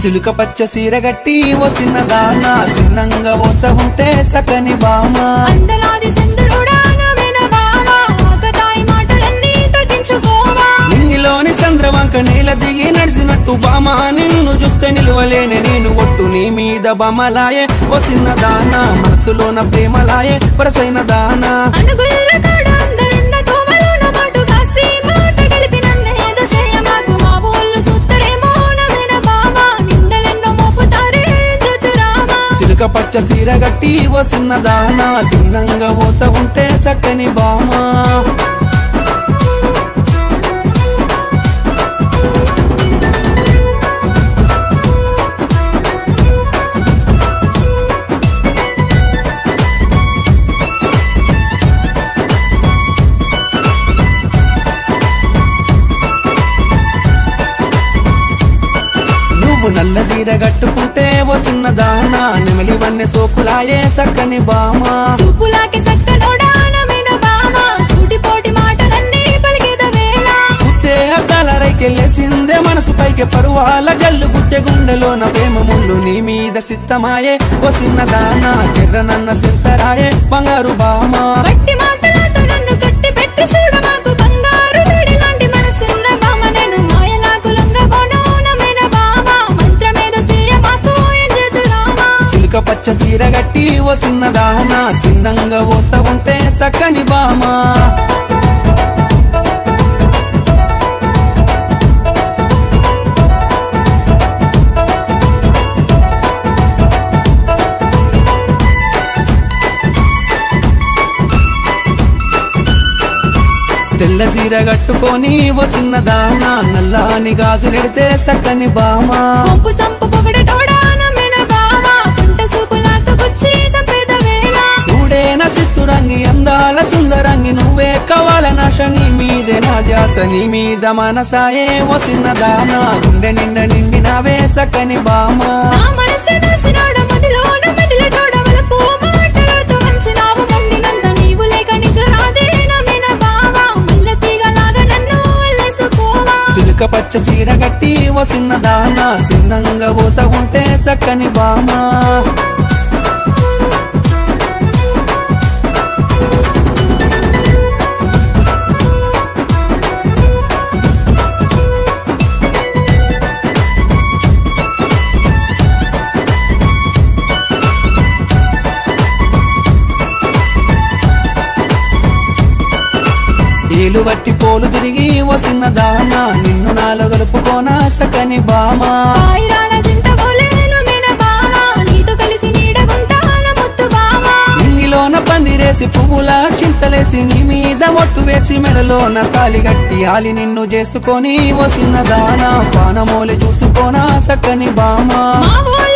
చిలుక పచ్చ సీర గట్టి ఓ చిన్నదాన చిన్నంగా పోత ఉంటే సకని బామ అందలాది సందరుడా నవ్వెన బావా ఆకతాయి మాటలన్నీ తగ్గించుకోవా నింగిలోని చంద్రవంక నీల దిగి నడిచినట్టు బామ నిన్ను చూస్తే నిలువలేని నేను ఒట్టు నీ మీద బమలాయే ఓ చిన్నదాన మనసులోన ప్రేమలాయే వరసైన దానా అనుగుల్ల కాడ అందరున్న తోమలోన మాటు కాసి మాట గలిపి నన్ను ఏదో చేయమాకు మా ఊళ్ళు సూత్తరేమో నవ్వెన బావా నిందలెన్నో మోపుతారే జ్యోతిరామా చిలుక పచ్చ సీర గట్టి ఓ చిన్నదాన చిన్నంగా పోత ఉంటే సక్కని బామ నువ్వు నల్ల చీర కట్టుకుంటే ఓ చిన్నదాన నెమలి వన్నె సోకులాయే సక్కని బామ చూపులాకి సక్కనోడా నవ్వెన బావా సూటిపోటి మాటలన్నీ పలికేద వేళ సుత్తే అద్దాల రైకెళ్ళేసిందే మనసు పైకి పరువాల జల్లు గుట్టె గుండెలోన ప్రేమ ముళ్ళు నీ మీద సిద్ధమాయే ఓ చిన్నదాన చెర్రనన్న సింతరాయే బంగారు బామ వట్టి మాటలతో నన్ను కట్టి పెట్టి చూడమాకు బంగారు వేడి లాంటి మనసున్న బామ నేను మాయలాకు లొంగబోను నమ్మిన బామ మంత్రమేదో చేయమాకు ఏం చేతురామా సిలుక పచ్చ చీర గట్టి ఓ చిన్నదాన సిన్నంగా పోత ఉంటే సక్కని బామ తెల్ల చీర కట్టుకొని ఓ చిన్నదాన నల్లాని గాజులెడితే సక్కని బామ కొంపు సంపు పొగడటోడా నమ్మిన బామ కుంట సూపులాతో గుచ్చి సంపేద వేళ చూడేన సిత్తురంగి అందాల సుందరంగి నువ్వే కవాల నాశ నీ మీదే నా ధ్యాస నీ మీద మనసాయే ఓ చిన్నదాన గుండె నిండ నిండినవే సక్కని బామ నా మనసే దోసినోడ మదిలోన మెదిలటోడ వలపు మాటలతో వంచినావు మొండినంత నీవు లేక నిద్ర రాదే నమ్మిన బావ మల్లె తీగలాగా నన్ను అల్లేసుకోవా సిలుక పచ్చ చీర కట్టి ఓ చిన్నదాన సిన్నంగా పోత ఉంటే సక్కని బామ ఏలు వట్టి పోలు తిరిగి ఓ చిన్నదాన నిన్ను నాలో గలుపుకోనా సక్కని బామ పాయిరాల చింత పోలేను మెన బావ నీతో కలిసి నీడగుంటాన ముత్తు బావ ఇంగిలోన పందిరేసి పువ్వుల చింతలేసి నీ మీద మొట్టు వేసి మెడలోన తాలి గట్టి ఆలి నిన్ను చేసుకొని ఓ చిన్నదాన పానమోలి చూసుకోనా సక్కని బామ మా ఊరు